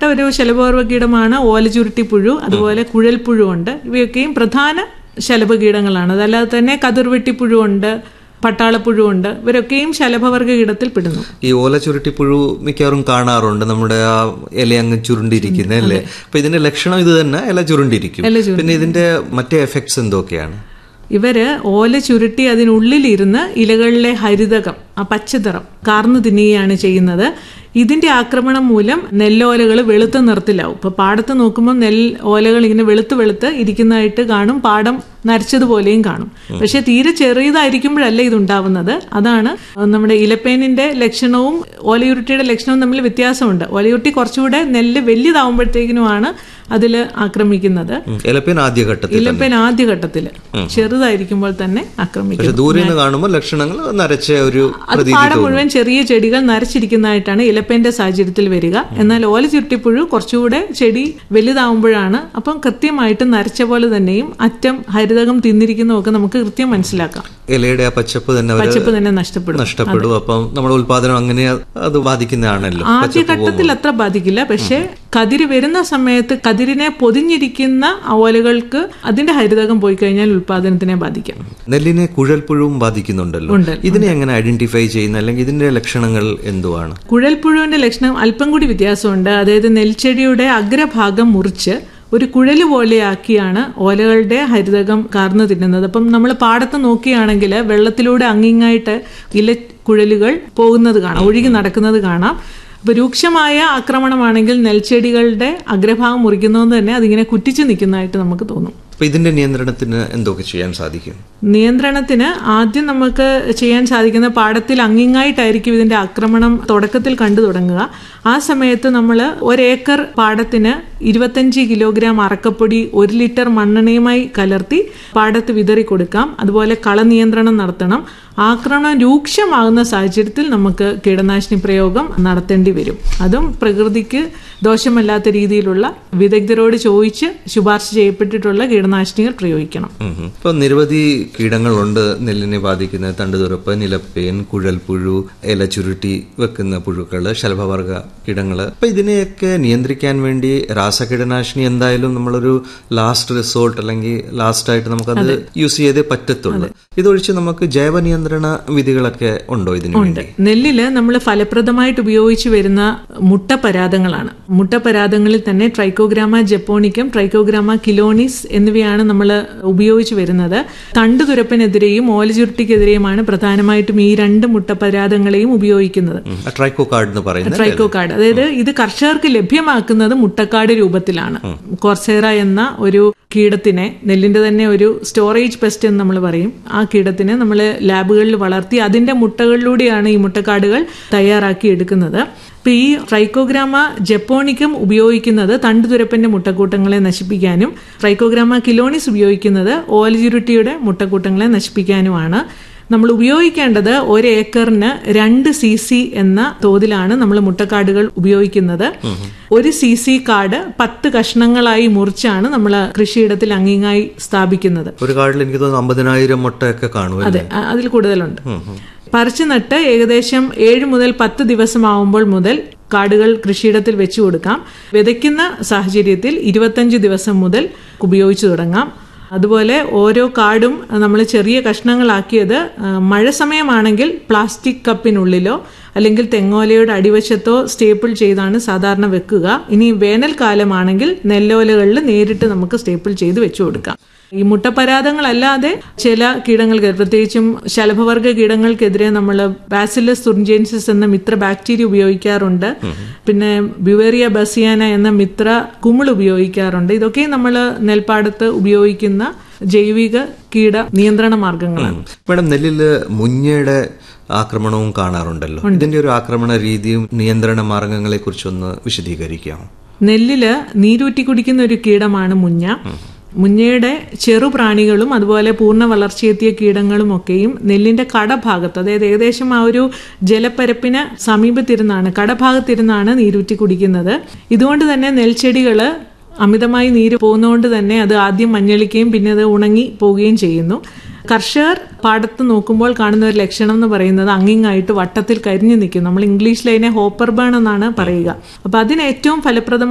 ഒരു ശലഭോർവ കീടമാണ് ഓലചുരുട്ടിപ്പുഴു അതുപോലെ കുഴൽപ്പുഴു ഉണ്ട് ഇവയൊക്കെയും പ്രധാന ശലഭകീടങ്ങളാണ് അതല്ലാതെ തന്നെ കതിർവെട്ടിപ്പുഴു ഉണ്ട് പട്ടാളപ്പുഴു ഉണ്ട് ഇവരൊക്കെയും ശലഭവർഗ കീടത്തിൽ പെടുന്നു ഈ ഓല ചുരുട്ടിപ്പുഴു മിക്കവാറും കാണാറുണ്ട് നമ്മുടെ ആ ഇല അങ്ങ് ചുരുണ്ടിരിക്കുന്നത് അല്ലേ അപ്പൊ ഇതിന്റെ ലക്ഷണം ഇത് തന്നെ ഇല ചുരുണ്ടിരിക്കും ഇല ചുരുണ്ടി. പിന്നെ ഇതിന്റെ മറ്റേ എഫക്ട്സ് എന്തൊക്കെയാണ് ഇവര് ഓല ചുരുട്ടി അതിനുള്ളിലിരുന്ന് ഇലകളിലെ ഹരിതകം ആ പച്ചനിറം കാർന്നു തിന്നുകയാണ് ചെയ്യുന്നത് ഇതിന്റെ ആക്രമണം മൂലം നെല്ലോലകൾ വെളുത്ത നിറത്തിലാവും ഇപ്പൊ പാടത്ത് നോക്കുമ്പോൾ നെൽ ഓലകൾ ഇങ്ങനെ വെളുത്ത് വെളുത്ത് ഇരിക്കുന്നതായിട്ട് കാണും പാടം നരച്ചതുപോലെയും കാണും പക്ഷെ തീരെ ചെറിയതായിരിക്കുമ്പോഴല്ല ഇത് ഉണ്ടാവുന്നത് അതാണ് നമ്മുടെ ഇലപ്പേനിന്റെ ലക്ഷണവും ഓലയുരുട്ടിയുടെ ലക്ഷണവും തമ്മിൽ വ്യത്യാസമുണ്ട് ഓലയുരുട്ടി കുറച്ചുകൂടെ നെല്ല് വലിയതാവുമ്പോഴത്തേക്കിനുമാണ് അതിൽ ആക്രമിക്കുന്നത് ഉം. ഇലപ്പേൻ ആദ്യഘട്ടത്തിൽ ഇലപ്പേൻ ആദ്യഘട്ടത്തിൽ ചെറുതായിരിക്കുമ്പോൾ തന്നെ ആക്രമിക്കും പക്ഷെ ദൂരെ നിന്ന് കാണുമ്പോൾ ലക്ഷണങ്ങൾ നരച്ച ഒരു അത് പ്രതീതി പാടം മുഴുവൻ ചെറിയ ചെടികൾ നരച്ചിരിക്കുന്നതായിട്ടാണ് ഇലപ്പേന്റെ സാഹചര്യത്തിൽ വരിക എന്നാൽ ഓല ചുരുട്ടിപ്പുഴു കുറച്ചുകൂടെ ചെടി വലുതാവുമ്പോഴാണ് അപ്പം കൃത്യമായിട്ട് നരച്ച പോലെ തന്നെയും അറ്റം ഹരിതകം തിന്നിരിക്കുന്നതൊക്കെ നമുക്ക് കൃത്യം മനസ്സിലാക്കാം ഇലയുടെ ആ പച്ചപ്പ് തന്നെ അവര് പച്ചപ്പ് തന്നെ നഷ്ടപ്പെടും നഷ്ടപ്പെടും അപ്പം നമ്മുടെ ഉത്പാദനം അങ്ങനെ അത് ബാധിക്കുന്നതാണല്ലോ ആദ്യഘട്ടത്തിൽ അത്ര ബാധിക്കില്ല പക്ഷേ കതിര് വരുന്ന സമയത്ത് കതിരിനെ പൊതിഞ്ഞിരിക്കുന്ന ഓലകൾക്ക് അതിന്റെ ഹരിതകം പോയി കഴിഞ്ഞാൽ ഉൽപാദനത്തിനെ ബാധിക്കാം നെല്ലിനെ കുഴൽപ്പുഴുവും ബാധിക്കുന്നുണ്ടല്ലോ ഉണ്ട്. ഇതിനെ എങ്ങനെ ഐഡന്റിഫൈ ചെയ്യുന്ന അല്ലെങ്കിൽ ഇതിന്റെ ലക്ഷണങ്ങൾ എന്തുവാണ് കുഴൽപ്പുഴുവിന്റെ ലക്ഷണം അല്പം കൂടി വ്യത്യാസമുണ്ട് അതായത് നെൽച്ചെടിയുടെ അഗ്രഭാഗം മുറിച്ച് ഒരു കുഴല് പോലെയാക്കിയാണ് ഓലകളുടെ ഹരിതകം കാർന്നു തിന്നുന്നത് അപ്പം നമ്മൾ പാടത്ത് നോക്കുകയാണെങ്കിൽ വെള്ളത്തിലൂടെ അങ്ങിങ്ങായിട്ട് ഇല കുഴലുകൾ പോകുന്നത് കാണാം ഒഴുകി നടക്കുന്നത് കാണാം അപ്പൊ രൂക്ഷമായ ആക്രമണമാണെങ്കിൽ നെൽച്ചെടികളുടെ അഗ്രഭാഗം മുറിക്കുന്നതുകൊണ്ട് തന്നെ അതിങ്ങനെ കുറ്റിച്ചു നിൽക്കുന്നതായിട്ട് നമുക്ക് തോന്നും അപ്പൊ ഇതിന്റെ നിയന്ത്രണത്തിന് എന്തൊക്കെ ചെയ്യാൻ സാധിക്കും നിയന്ത്രണത്തിന് ആദ്യം നമുക്ക് ചെയ്യാൻ സാധിക്കുന്ന പാടത്തിൽ അങ്ങിങ്ങായിട്ടായിരിക്കും ഇതിന്റെ ആക്രമണം തുടക്കത്തിൽ കണ്ടു തുടങ്ങുക ആ സമയത്ത് നമ്മൾ ഒരേക്കർ പാടത്തിന് ഇരുപത്തഞ്ച് കിലോഗ്രാം അറക്കപ്പൊടി ഒരു ലിറ്റർ മണ്ണെണ്ണയുമായി കലർത്തി പാടത്ത് വിതറി കൊടുക്കാം അതുപോലെ കളനിയന്ത്രണം നടത്തണം ആക്രമണം രൂക്ഷമാകുന്ന സാഹചര്യത്തിൽ നമുക്ക് കീടനാശിനി പ്രയോഗം നടത്തേണ്ടി വരും അതും പ്രകൃതിക്ക് ദോഷമല്ലാത്ത രീതിയിലുള്ള വിദഗ്ധരോട് ചോദിച്ച് ശുപാർശ ചെയ്യപ്പെട്ടിട്ടുള്ള കീടനാശിനികൾ പ്രയോഗിക്കണം ഉം ഉം. ഇപ്പൊ നിരവധി കീടങ്ങളുണ്ട് നെല്ലിനെ ബാധിക്കുന്ന തണ്ടുതുറപ്പ് നിലപ്പേൻ കുഴൽപ്പുഴു ഇല ചുരുട്ടി വെക്കുന്ന പുഴുക്കള് ശലഭവർഗ കീടങ്ങള് അപ്പൊ ഇതിനെയൊക്കെ നിയന്ത്രിക്കാൻ വേണ്ടി രാസകീടനാശിനി എന്തായാലും നമ്മളൊരു ലാസ്റ്റ് റിസോർട്ട് അല്ലെങ്കിൽ ലാസ്റ്റ് ആയിട്ട് നമുക്കത് യൂസ് ചെയ്തേ പറ്റത്തുള്ളൂ ഇതൊഴിച്ച് നമുക്ക് ജൈവ നിയന്ത്രണ വിധികളൊക്കെ ഉണ്ടോ ഇതിനു വേണ്ടി നെല്ലില് നമ്മൾ ഫലപ്രദമായിട്ട് ഉപയോഗിച്ചു വരുന്ന മുട്ടപരാതങ്ങളാണ് മുട്ടപരാതങ്ങളിൽ തന്നെ ട്രൈക്കോഗ്രാമ ജപ്പോണിക്കം ട്രൈക്കോഗ്രാമ കിലോണിസ് എന്നിവയാണ് നമ്മൾ ഉപയോഗിച്ചു വരുന്നത് തണ്ടുതുരപ്പിനെതിരെയും ഓലചുരുട്ടിക്കെതിരെയുമാണ് പ്രധാനമായിട്ടും ഈ രണ്ട് മുട്ടപരാതങ്ങളെയും ഉപയോഗിക്കുന്നത് ട്രൈക്കോ കാർഡ് എന്ന് പറയുന്നത് ട്രൈക്കോ കാർഡ് അതായത് ഇത് കർഷകർക്ക് ലഭ്യമാക്കുന്നത് മുട്ടക്കാട് രൂപത്തിലാണ് കോർസേറ എന്ന ഒരു കീടത്തിനെ നെല്ലിന്റെ തന്നെ ഒരു സ്റ്റോറേജ് പെസ്റ്റ് എന്ന് നമ്മൾ പറയും ആ കീടത്തിനെ നമ്മൾ ലാബുകളിൽ വളർത്തി അതിന്റെ മുട്ടകളിലൂടെയാണ് ഈ മുട്ടക്കാടുകൾ തയ്യാറാക്കി എടുക്കുന്നത് ഇപ്പൊ ഈ ട്രൈക്കോഗ്രാമ ജപ്പോണിക്കം ഉപയോഗിക്കുന്നത് തണ്ടുതുരപ്പന്റെ മുട്ടക്കൂട്ടങ്ങളെ നശിപ്പിക്കാനും ട്രൈക്കോഗ്രാമ കിലോണിസ് ഉപയോഗിക്കുന്നത് ഓലചുരുട്ടിയുടെ മുട്ടക്കൂട്ടങ്ങളെ നശിപ്പിക്കാനുമാണ് നമ്മൾ ഉപയോഗിക്കേണ്ടത് ഒരു ഏക്കറിന് രണ്ട് സി സി എന്ന തോതിലാണ് നമ്മൾ മുട്ടക്കാടുകൾ ഉപയോഗിക്കുന്നത് ഒരു സി സി കാട് പത്ത് കഷ്ണങ്ങളായി മുറിച്ചാണ് നമ്മൾ കൃഷിയിടത്തിൽ അങ്ങിങ്ങായി സ്ഥാപിക്കുന്നത് ഒരു കാർഡിൽ എനിക്ക് തോന്നുന്നു അമ്പതിനായിരം മുട്ടയൊക്കെ കാണുമല്ലേ അതെ അ- അതിൽ കൂടുതലുണ്ട് പറിച്ചു നട്ട് ഏകദേശം ഏഴ് മുതൽ പത്ത് ദിവസമാവുമ്പോൾ മുതൽ കാടുകൾ കൃഷിയിടത്തിൽ വെച്ചു കൊടുക്കാം വിതയ്ക്കുന്ന സാഹചര്യത്തിൽ ഇരുപത്തഞ്ച് ദിവസം മുതൽ ഉപയോഗിച്ചു തുടങ്ങാം അതുപോലെ ഓരോ കാടും നമ്മൾ ചെറിയ കഷ്ണങ്ങളാക്കിയത് ആ, മഴ സമയമാണെങ്കിൽ പ്ലാസ്റ്റിക് കപ്പിനുള്ളിലോ അല്ലെങ്കിൽ തെങ്ങോലയുടെ അടിവശത്തോ സ്റ്റേപ്പിൾ ചെയ്താണ് സാധാരണ വെക്കുക ഇനി വേനൽക്കാലമാണെങ്കിൽ നെല്ലോലകളിൽ നേരിട്ട് നമുക്ക് സ്റ്റേപ്പിൾ ചെയ്ത് വെച്ചു കൊടുക്കാം ഈ മുട്ടപരാതങ്ങളല്ലാതെ ചില കീടങ്ങൾക്ക് പ്രത്യേകിച്ചും ശലഭവർഗ കീടങ്ങൾക്കെതിരെ നമ്മൾ ബാസിലസ് തുർജൻസിസ് എന്ന മിത്ര ബാക്ടീരിയ ഉപയോഗിക്കാറുണ്ട് പിന്നെ ബ്യുവേറിയ ബസിയാന എന്ന മിത്ര കുമിൾ ഉപയോഗിക്കാറുണ്ട് ഇതൊക്കെ നമ്മൾ നെൽപ്പാടത്ത് ഉപയോഗിക്കുന്ന ജൈവിക കീട നിയന്ത്രണ മാർഗങ്ങളാണ് മേഡം നെല്ലില് മുഞ്ഞയുടെ ആക്രമണവും കാണാറുണ്ടല്ലോ ഇതിന്റെ ഒരു ആക്രമണ രീതിയും നിയന്ത്രണ മാർഗങ്ങളെ കുറിച്ചൊന്ന് വിശദീകരിക്കാം നെല്ലില് നീരൂറ്റി കുടിക്കുന്ന ഒരു കീടമാണ് മുഞ്ഞ മുഞ്ഞയുടെ ചെറുപ്രാണികളും അതുപോലെ പൂർണ്ണ വളർച്ചയെത്തിയ കീടങ്ങളും ഒക്കെയും നെല്ലിന്റെ കടഭാഗത്ത് അതായത് ഏകദേശം ആ ഒരു ജലപ്പരപ്പിന് സമീപത്തിരുന്നാണ് കടഭാഗത്തിരുന്നാണ് നീരൂറ്റി കുടിക്കുന്നത് ഇതുകൊണ്ട് തന്നെ നെൽച്ചെടികള് അമിതമായി നീര് പോകുന്നതുകൊണ്ട് തന്നെ അത് ആദ്യം മഞ്ഞളിക്കുകയും പിന്നെ അത് ഉണങ്ങി പോവുകയും ചെയ്യുന്നു കർഷകർ പാടത്ത് നോക്കുമ്പോൾ കാണുന്ന ഒരു ലക്ഷണം എന്ന് പറയുന്നത് അങ്ങിങ്ങായിട്ട് വട്ടത്തിൽ കരിഞ്ഞു നിൽക്കും നമ്മൾ ഇംഗ്ലീഷിൽ അതിനെ ഹോപ്പർ ബേൺ എന്നാണ് പറയുക അപ്പൊ അതിന് ഏറ്റവും ഫലപ്രദം